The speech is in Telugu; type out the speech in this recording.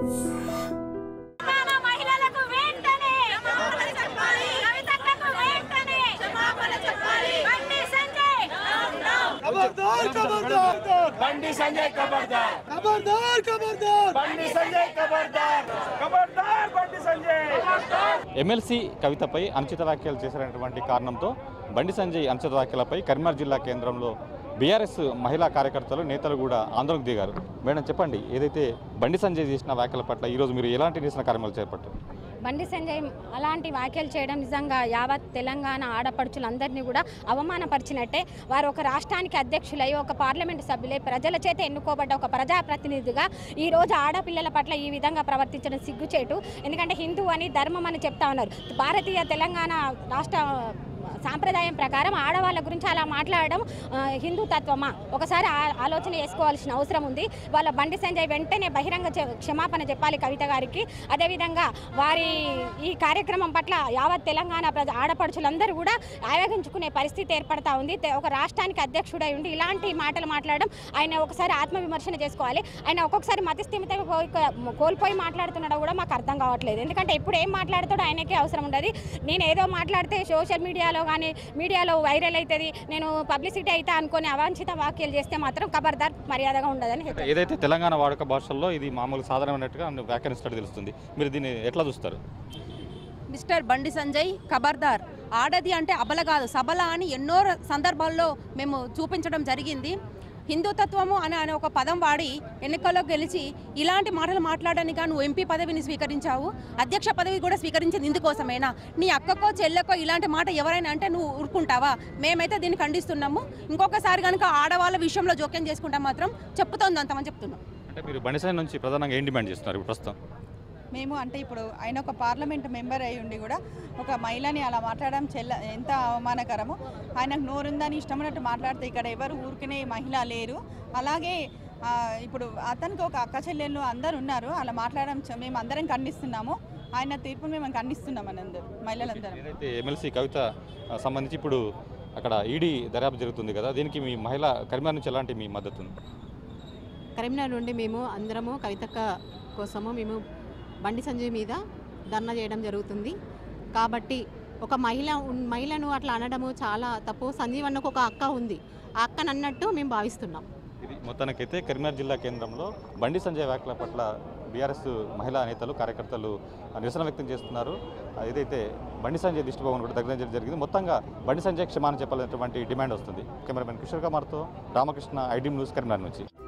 తెలంగాణ మహిళలకు వెంటనే కవితకు వెంటనే బండి సంజయ్ खबरदार खबरदार బండి సంజయ్ ఖబర్దార్ खबरदार खबरदार బండి సంజయ్ ఖబర్దార్ ఖబర్దార్ బండి సంజయ్ ఎమ్మెల్సీ కవితపై అనుచిత వ్యాఖ్యలు చేసినటువంటి కారణంతో బండి సంజయ్ అనుచిత వ్యాఖ్యలపై కరీంనగర్ జిల్లా కేంద్రంలో బీఆర్ఎస్ మహిళా కార్యకర్తలు నేతలు కూడా ఆందోళనకు దిగారు మేడం చెప్పండి ఏదైతే బండి సంజయ్ చేసిన వ్యాఖ్యల పట్ల ఈరోజు మీరు ఎలాంటి నిరసన కార్యక్రమాలు చేపట్టారు బండి సంజయ్ అలాంటి వ్యాఖ్యలు చేయడం నిజంగా యావత్ తెలంగాణ ఆడపడుచులందరినీ కూడా అవమానపరిచినట్టే వారు ఒక రాష్ట్రానికి అధ్యక్షులై ఒక పార్లమెంటు సభ్యులై ప్రజల చేత ఎన్నుకోబడ్డ ఒక ప్రజాప్రతినిధిగా ఈ రోజు ఆడపిల్లల పట్ల ఈ విధంగా ప్రవర్తించడం సిగ్గుచేటు ఎందుకంటే హిందూ అని ధర్మం అని చెప్తా ఉన్నారు భారతీయ తెలంగాణ రాష్ట్ర సాంప్రదాయం ప్రకారం ఆడవాళ్ళ గురించి అలా మాట్లాడడం ఆ, హిందూ తత్వమా ఒకసారి ఆ- ఆలోచన చేసుకోవాల్సిన అవసరం ఉంది వాళ్ళ బండి సంజయ్ వెంటనే బహిరంగ చె- క్షమాపణ చెప్పాలి కవిత గారికి అదేవిధంగా వారి ఈ కార్యక్రమం పట్ల యావత్ తెలంగాణ ప్రజ ఆడపడుచులందరూ కూడా ఆయోగించుకునే పరిస్థితి ఏర్పడతా ఉంది తె- ఒక రాష్ట్రానికి అధ్యక్షుడై ఉండి ఇలాంటి మాటలు మాట్లాడడం ఆయన ఒకసారి ఆత్మవిమర్శన చేసుకోవాలి ఆయన ఒక్కొక్కసారి మతిస్థిమిత కోల్పోయి- కోల్పోయి మాట్లాడుతున్నాడో కూడా మాకు అర్థం కావట్లేదు ఎందుకంటే ఎప్పుడు ఏం మాట్లాడుతాడో ఆయనకే అవసరం ఉండదు నేను ఏదో మాట్లాడితే సోషల్ మీడియాలో కానీ మీడియాలో వైరల్ అవుతుంది నేను పబ్లిసిటీ అయితే అనుకొని అవాంఛిత వ్యాఖ్యలు చేస్తే మాత్రం ఖబర్దార్ మర్యాదగా ఉండదని హెచ్చరిస్తున్నాను. ఏదైతే తెలంగాణ వాడుక భాషల్లో ఇది మామూలు సాధారణమైనట్టుగా వ్యాఖ్యానిస్తున్నట్టు తెలుస్తుంది మీరు దీన్ని ఎట్లా చూస్తారు మిస్టర్ బండి సంజయ్ ఖబర్దార్ ఆడది అంటే అబల కాదు సబల అని ఎన్నో ర- సందర్భాల్లో మేము చూపించడం జరిగింది హిందుతత్వము అని అనే ఒక పదం వాడి ఎన్నికల్లో గెలిచి ఇలాంటి మాటలు మాట్లాడడానికి నువ్వు ఎంపీ పదవిని స్వీకరించావు అధ్యక్ష పదవి కూడా స్వీకరించింది ఇందుకోసమేనా నీ అక్కకో చెల్లెకో ఇలాంటి మాట ఎవరైనా అంటే నువ్వు ఊరుకుంటావా మేమైతే దీన్ని ఖండిస్తున్నాము ఇంకొకసారి కనుక ఆడవాళ్ళ విషయంలో జోక్యం చేసుకుంటాం మాత్రం చెప్పుతోంది అంతమని చెప్తున్నాం అంటే మీరు బండి సంజయ్ నుంచి ప్రధానంగా ఏం డిమాండ్ చేస్తున్నారు ఇప్పుడు ప్రస్తుతం మేము అంటే ఇప్పుడు ఆయన ఒక పార్లమెంట్ మెంబర్ అయి ఉండి కూడా ఒక మహిళని అలా మాట్లాడడం చెల్ల ఎంత అవమానకరము ఆయనకు నోరుందని ఇష్టమైనట్టు మాట్లాడితే ఇక్కడ ఎవరు ఊరుకునే మహిళ లేరు అలాగే ఆ, ఇప్పుడు అతనికి ఒక అక్క చెల్లెళ్ళు అందరు ఉన్నారు అలా మాట్లాడడం చ- మేము అందరం ఖండిస్తున్నాము ఆయన తీర్పును మేము ఖండిస్తున్నాం అని అందరూ మహిళలందరం ఏదైతే ఎమ్మెల్సీ కవిత ఆ, సంబంధించి ఇప్పుడు అక్కడ ఈడీ దర్యాప్తు జరుగుతుంది కదా దీనికి మీ మహిళ కరీంనగర్ నుంచి ఎలాంటి మీ మద్దతు ఉంది కరీంనగర్ నుండి మేము అందరము కవితక్క కోసము మేము బండి సంజయ్ మీద ధర్నా చేయడం జరుగుతుంది కాబట్టి ఒక మహిళ ఉన్- మహిళను అట్లా అనడము చాలా తప్పు సంజీవ్ అన్నకు ఒక అక్క ఉంది ఆ అక్కను అన్నట్టు మేము భావిస్తున్నాం ఇది మొత్తానికైతే కరీంనగర్ జిల్లా కేంద్రంలో బండి సంజయ్ వ్యాఖ్యల పట్ల బీఆర్ఎస్ మహిళా నేతలు కార్యకర్తలు నిరసన వ్యక్తం చేస్తున్నారు ఆ, ఏదైతే బండి సంజయ్ దిష్టిభవన్ కూడా దగ్గర జరిగింది మొత్తంగా బండి సంజయ్ క్షమాన చెప్పాలనేటువంటి డిమాండ్ వస్తుంది కెమెరామెన్ కిషోర్ కుమార్తో రామకృష్ణ ఐడి న్యూస్ కరీంనగర్ నుంచి